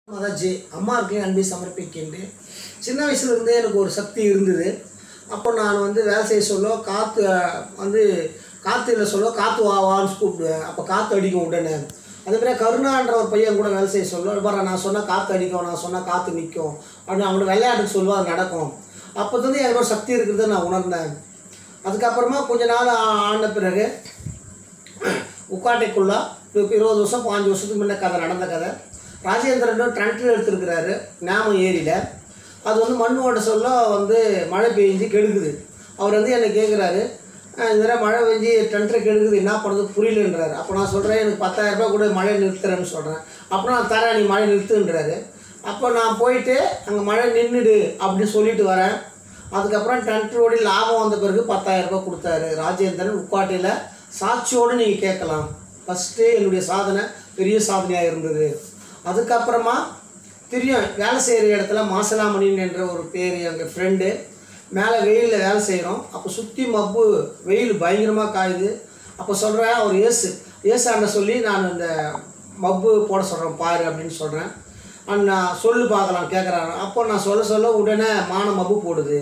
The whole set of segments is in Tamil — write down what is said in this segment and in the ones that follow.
அதாச்சு அம்மாவுக்கு அன்பை சமர்ப்பிக்கின்றேன் சின்ன வயசுலேருந்தே எனக்கு ஒரு சக்தி இருந்தது அப்போ நான் வந்து வேலை செய்ய சொல்ல காற்று வந்து காற்று இல்லை சொல்ல காற்று வா வான்னு கூப்பிடுவேன் அப்போ காற்று அடிக்கும் உடனே அதே மாதிரி கருணான்ற ஒரு பையன் கூட வேலை செய்ய சொல்ல பாரு நான் சொன்னால் காற்று அடிக்கும் நான் சொன்னால் காற்று நிற்கும் அப்படின்னு அவனை விளையாட்டுக்கு சொல்லுவா அது நடக்கும் அப்போ வந்து என்னோட சக்தி இருக்கிறத நான் உணர்ந்தேன் அதுக்கப்புறமா கொஞ்ச நாள் ஆ- ஆன பிறகு உக்காட்டைக்குள்ள இப்போ இருபது வருஷம் பாஞ்சு வருஷத்துக்கு முன்ன கதை நடந்த கதை ராஜேந்திரன் ட்ரண்ட்டில் எடுத்துருக்கிறாரு ஞாபகம் ஏரியில் அது வந்து மண் ஓட்ட சொல்ல வந்து மழை பெஞ்சு கெடுக்குது அவர் வந்து என்னை கேட்குறாரு இந்த தடவை மழை பெஞ்சு ட்ரண்ட்டில் கெடுக்குது என்ன பண்ணுறது புரியலன்றாரு அப்போ நான் சொல்கிறேன் எனக்கு பத்தாயிரம் ரூபாய் கூட மழை நிறுத்துறேன்னு சொல்கிறேன் அப்போ நான் தரேன் நீ மழை நிறுத்துன்றாரு அப்போ நான் போயிட்டு அங்கே மழை நின்றுடு அப்படின்னு சொல்லிட்டு வரேன் அதுக்கப்புறம் டன்ட்ரோடி லாபம் வந்த பிறகு பத்தாயிரம் ரூபாய் கொடுத்தாரு ராஜேந்திரன் உப்பாட்டியில் சாட்சியோடு நீங்கள் கேட்கலாம் ஃபஸ்ட்டு என்னுடைய சாதனை பெரிய சாதனையாக இருந்தது அதுக்கப்புறமா தெரியும் வேலை செய்கிற இடத்துல மாசலாமணின் என்ற ஒரு பேர் எங்கள் ஃப்ரெண்டு மேலே வெயிலில் வேலை செய்கிறோம் அப்போ சுற்றி மப்பு வெயில் பயங்கரமாக காயுது அப்போ சொல்கிறேன் அவர் ஏசு ஏசாண்ட சொல்லி நான் இந்த மப்பு போட சொல்கிறேன் பாரு அப்படின்னு சொல்கிறேன் அண்ணா சொல்லு பார்க்கலாம் கேட்குறாங்க அப்போ நான் சொல்ல சொல்ல உடனே மான மப்பு போடுது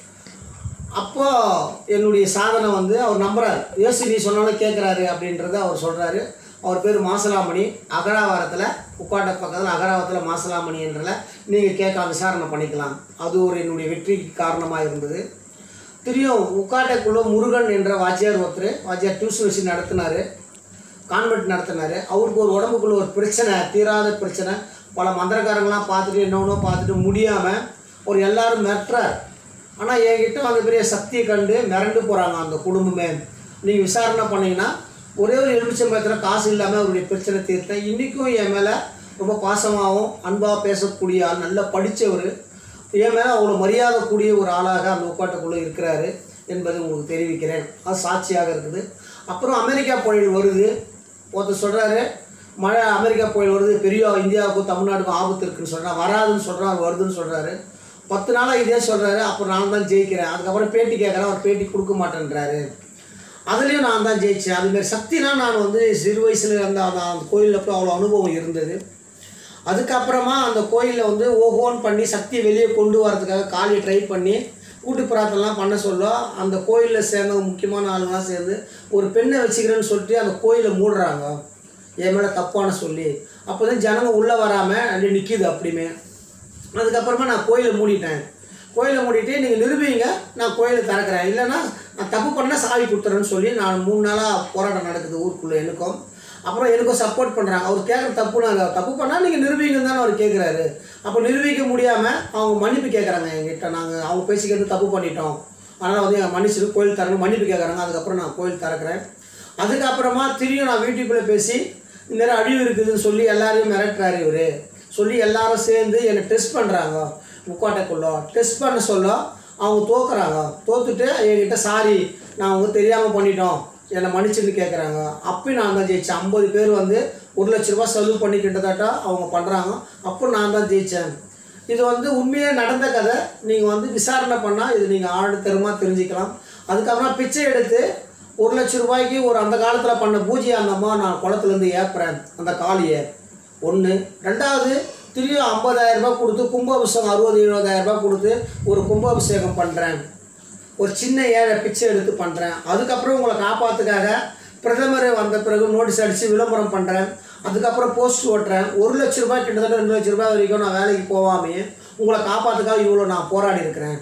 அப்போ என்னுடைய சாதனை வந்து அவர் நம்புறாரு இயேசு நீ சொன்னாலும் கேட்குறாரு அப்படின்றத அவர் சொல்கிறாரு அவர் பேர் மாசலாமணி அகராவாரத்தில் உப்பாட்ட பக்கத்தில் அகராவரத்தில் மாசலாமணி என்றல நீங்கள் கேட்க விசாரணை பண்ணிக்கலாம் அது ஒரு என்னுடைய வெற்றிக்கு காரணமாக இருந்தது தெரியும் உக்காட்டைக்குள்ள முருகன் என்ற வாத்தியார் ஒருத்தர் வாத்தியார் டியூஷன் வச்சு நடத்தினார் கான்வென்ட் நடத்தினார் அவருக்கு ஒரு உடம்புக்குள்ள ஒரு பிரச்சனை தீராத பிரச்சனை பல மந்திரக்காரங்களாம் பார்த்துட்டு என்னென்னோ பார்த்துட்டு முடியாமல் ஒரு எல்லாரும் மிரட்டுறார் ஆனால் என்கிட்ட அந்த பெரிய சக்தியை கண்டு மிரண்டு போகிறாங்க அந்த குடும்பமே நீங்கள் விசாரணை பண்ணீங்கன்னா ஒரே ஒரு எலுமிச்சம்பழத்தில் காசு இல்லாமல் அவருடைய பிரச்சனை தீர்த்தேன் இன்றைக்கும் என் மேலே ரொம்ப பாசமாகவும் அன்பாக பேசக்கூடிய ஆள் நல்லா படித்தவர் என் மேலே அவ்வளோ மரியாதை கூடிய ஒரு ஆளாக அந்த உப்பாட்டுக்குள்ளே இருக்கிறாரு என்பதை உங்களுக்கு தெரிவிக்கிறேன் அது சாட்சியாக இருக்குது அப்புறம் அமெரிக்கா புயல் வருது ஒருத்தர் சொல்கிறாரு மழை அமெரிக்கா புயல் வருது பெரிய இந்தியாவுக்கும் தமிழ்நாட்டுக்கும் ஆபத்து இருக்குன்னு சொல்கிறான் வராதுன்னு சொல்கிறான் அது வருதுன்னு சொல்கிறாரு பத்து நாளாக இதே சொல்கிறாரு அப்புறம் நான் தான் ஜெயிக்கிறேன் அதுக்கப்புறம் பேட்டி கேட்குறேன் அவர் பேட்டி கொடுக்க மாட்டேன்றாரு அதுலேயும் நான் தான் ஜெயித்தேன் அதுமாரி சக்தினா நான் வந்து சிறு வயசில் இருந்த அந்த அந்த கோயிலில் போய் அவ்வளோ அனுபவம் இருந்தது அதுக்கப்புறமா அந்த கோயிலில் வந்து ஓஹோன்னு பண்ணி சக்தியை வெளியே கொண்டு வரதுக்காக காளியை ட்ரை பண்ணி கூட்டு பிரார்த்தனைலாம் பண்ண சொல்ல அந்த கோயிலில் சேர்ந்தவங்க முக்கியமான ஆளுங்களாம் சேர்ந்து ஒரு பெண்ணை வச்சுக்கிறேன்னு சொல்லிட்டு அந்த கோயிலை மூடுறாங்க என் மேலே தப்பான சொல்லி அப்போ தான் ஜனங்க உள்ளே வராமல் அப்படி நிற்கிது அப்படியுமே அதுக்கப்புறமா நான் கோயிலை மூடிட்டேன் கோயிலை மூடிட்டு நீங்கள் நிரூபிங்க நான் கோயிலை திறக்கிறேன் இல்லைன்னா நான் தப்பு பண்ணால் சாவி கொடுத்துறேன்னு சொல்லி நான் மூணு நாளாக போராட்டம் நடக்குது ஊருக்குள்ளே எனக்கும் அப்புறம் எனக்கும் சப்போர்ட் பண்ணுறாங்க அவர் கேட்குற தப்பு நான் தப்பு பண்ணால் நீங்கள் நிரூபிங்கன்னு தானே அவர் கேட்குறாரு அப்போ நிரூபிக்க முடியாமல் அவங்க மன்னிப்பு கேட்குறாங்க எங்கிட்ட நாங்கள் அவங்க பேசிக்கிறது தப்பு பண்ணிட்டோம் அதனால் வந்து எங்கள் மன்னிச்சுட்டு கோயில் தரணும் மன்னிப்பு கேட்குறாங்க அதுக்கப்புறம் நான் கோயில் திறக்கிறேன் அதுக்கப்புறமா திரும்பியும் நான் வீட்டுக்குள்ளே பேசி இந்த நேரம் அழிவு இருக்குதுன்னு சொல்லி எல்லாரையும் மிரட்டுறாரு இவர் சொல்லி எல்லாரும் சேர்ந்து என்னை டெஸ்ட் பண்ணுறாங்க முக்கோட்டைக்குள்ள டெஸ்ட் பண்ண சொல்ல அவங்க தோக்குறாங்க தோத்துட்டு என்கிட்ட சாரி நான் அவங்க தெரியாமல் பண்ணிட்டோம் என்னை மன்னிச்சுன்னு கேட்குறாங்க அப்பயும் நான் தான் ஜெயித்தேன் ஐம்பது பேர் வந்து ஒரு லட்ச ரூபாய் செலவு பண்ணி கிட்டத்தட்ட அவங்க பண்ணுறாங்க அப்போ நான் தான் ஜெயித்தேன் இது வந்து உண்மையாக நடந்த கதை நீங்கள் வந்து விசாரணை பண்ணால் இது நீங்கள் ஆழ்த்தரமாக தெரிஞ்சுக்கலாம் அதுக்கப்புறம் பிச்சை எடுத்து ஒரு லட்ச ரூபாய்க்கு ஒரு அந்த காலத்தில் பண்ண பூஜை அந்த அம்மா நான் குளத்துலேருந்து ஏப்புறேன் அந்த காளியை ஒன்று ரெண்டாவது திரும்பியும் ஐம்பதாயிரம் ரூபாய் கொடுத்து கும்பாபிஷேகம் அறுபது எழுபதாயிரம் ரூபாய் கொடுத்து ஒரு கும்பாபிஷேகம் பண்ணுறேன் ஒரு சின்ன ஏழை பிச்சை எடுத்து பண்ணுறேன் அதுக்கப்புறம் உங்களை காப்பாற்றுக்காக பிரதமர் வந்த பிறகு நோட்டீஸ் அடித்து விளம்பரம் பண்ணுறேன் அதுக்கப்புறம் போஸ்ட் ஓட்டுறேன் ஒரு லட்ச ரூபாய் கிட்டத்தட்ட ரெண்டு லட்ச ரூபாய் வரைக்கும் நான் வேலைக்கு போகாமையே உங்களை காப்பாற்றுக்காக இவ்வளோ நான் போராடி இருக்கிறேன்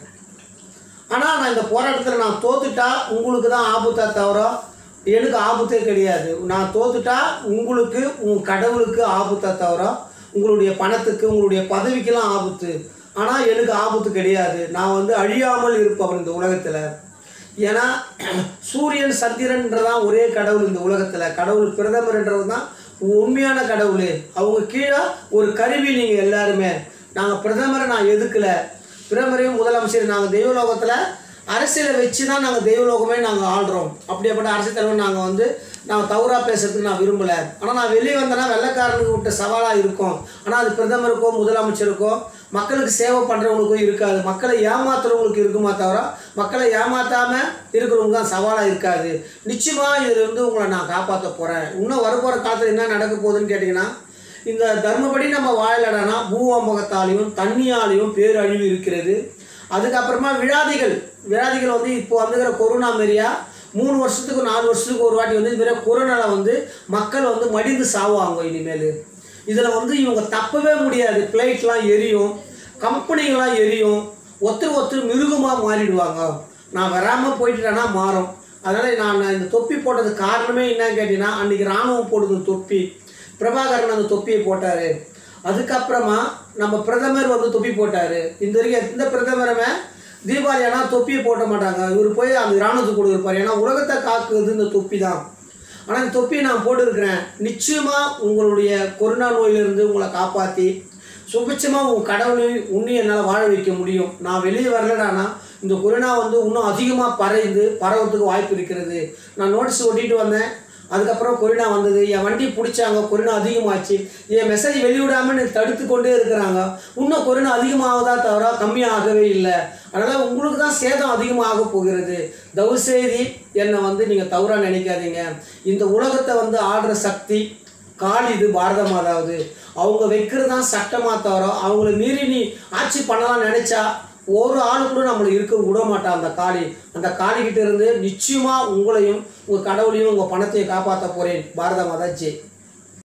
ஆனால் நான் இந்த போராட்டத்தில் நான் தோத்துட்டா உங்களுக்கு தான் ஆபத்தா தவிர எனக்கு ஆபத்தே கிடையாது நான் தோத்துட்டா உங்களுக்கு உங்கள் கடவுளுக்கு ஆபத்தா தவிர உங்களுடைய பணத்துக்கு உங்களுடைய பதவிக்கெல்லாம் ஆபத்து ஆனால் எனக்கு ஆபத்து கிடையாது நான் வந்து அழியாமல் இருப்பவர் இந்த உலகத்தில் ஏன்னா சூரியன் சந்திரன்றதான் ஒரே கடவுள் இந்த உலகத்தில் கடவுள் பிரதமர்ன்றது தான் உண்மையான கடவுள் அவங்க கீழே ஒரு கருவி நீங்கள் எல்லாருமே நாங்கள் பிரதமரை நான் எதுக்கலை பிரதமரையும் முதலமைச்சர் நாங்கள் தெய்வலோகத்தில் அரசியலை வச்சு தான் நாங்கள் தெய்வலோகமே நாங்கள் ஆள்றோம் அப்படியேப்பட்ட அரசியல் தலைவர் நாங்கள் வந்து நான் தவறாக பேசுறதுக்கு நான் விரும்பலை ஆனால் நான் வெளியே வந்தேன்னா வெள்ளைக்காரனுக்கு விட்ட சவாலாக இருக்கும் ஆனால் அது பிரதமருக்கோ முதலமைச்சருக்கோ மக்களுக்கு சேவை பண்ணுறவங்களுக்கும் இருக்காது மக்களை ஏமாத்துறவங்களுக்கு இருக்குமா தவிர மக்களை ஏமாத்தாமல் இருக்கிறவங்க தான் சவாலாக இருக்காது நிச்சயமாக இதிலிருந்து உங்களை நான் காப்பாற்ற போகிறேன் இன்னும் வரப்போகிற காலத்தில் என்ன நடக்க போகுதுன்னு கேட்டிங்கன்னா இந்த தர்மப்படி நம்ம வாழலடனா பூவம்பகத்தாலையும் தண்ணியாலையும் பேரழிவு இருக்கிறது அதுக்கப்புறமா விழாதிகள் விழாதிகள் வந்து இப்போ வந்துக்கிற கொரோனா மாரியா மூணு வருஷத்துக்கு நாலு வருஷத்துக்கு ஒரு வாட்டி வந்து இது மாதிரி கொரோனாவில் வந்து மக்கள் வந்து மடிந்து சாவாங்க இனிமேல் இதில் வந்து இவங்க தப்பவே முடியாது பிளைட்லாம் எரியும் கம்பெனிகள்லாம் எரியும் ஒருத்தர் ஒருத்தர் மிருகமாக மாறிடுவாங்க நான் வராமல் போயிட்டேன்னா மாறும் அதனால் நான் இந்த தொப்பி போட்டதுக்கு காரணமே என்னன்னு கேட்டிங்கன்னா அன்றைக்கி ராணுவம் போடுது தொப்பி பிரபாகரன் அந்த தொப்பியை போட்டார் அதுக்கப்புறமா நம்ம பிரதமர் வந்து தொப்பி போட்டார் இந்த வரைக்கும் எந்த பிரதமருமே தீபாவளி ஆனால் தொப்பியை போட்ட மாட்டாங்க இவர் போய் அந்த இராணுவத்துக்கு கொடுக்குறாரு ஏன்னா உலகத்தை காக்குறது இந்த தொப்பி தான் ஆனால் இந்த தொப்பியை நான் போட்டிருக்கிறேன் நிச்சயமாக உங்களுடைய கொரோனா நோயிலிருந்து உங்களை காப்பாற்றி சுபிச்சமாக உங்கள் கடவுளை உன்னை என்னால் வாழ வைக்க முடியும் நான் வெளியே வரலடானா இந்த கொரோனா வந்து இன்னும் அதிகமாக பறைந்து பரவறதுக்கு வாய்ப்பு இருக்கிறது நான் நோட்டீஸ் ஒட்டிட்டு வந்தேன் அதுக்கப்புறம் கொரோனா வந்தது என் வண்டி பிடிச்சாங்க கொரோனா அதிகமாச்சு என் மெசேஜ் வெளிவிடாமல் எனக்கு தடுத்து கொண்டே இருக்கிறாங்க இன்னும் கொரோனா அதிகமாகதா தவிர கம்மியாகவே இல்லை அதனால் உங்களுக்கு தான் சேதம் அதிகமாக போகிறது தயவு செய்து என்னை வந்து நீங்கள் தவறாக நினைக்காதீங்க இந்த உலகத்தை வந்து ஆடுற சக்தி கால் இது பாரத மாதாவது அவங்க வைக்கிறது தான் சட்டமாக தவிர அவங்கள மீறி நீ ஆட்சி பண்ணலாம் நினச்சா ஒரு ஆளு கூட நம்மளை இருக்க விட மாட்டான் அந்த காளி அந்த காளிக்கிட்ட இருந்து நிச்சயமாக உங்களையும் உங்கள் கடவுளையும் உங்கள் பணத்தையும் காப்பாற்ற போகிறேன் பாரத மாதா ஜெய்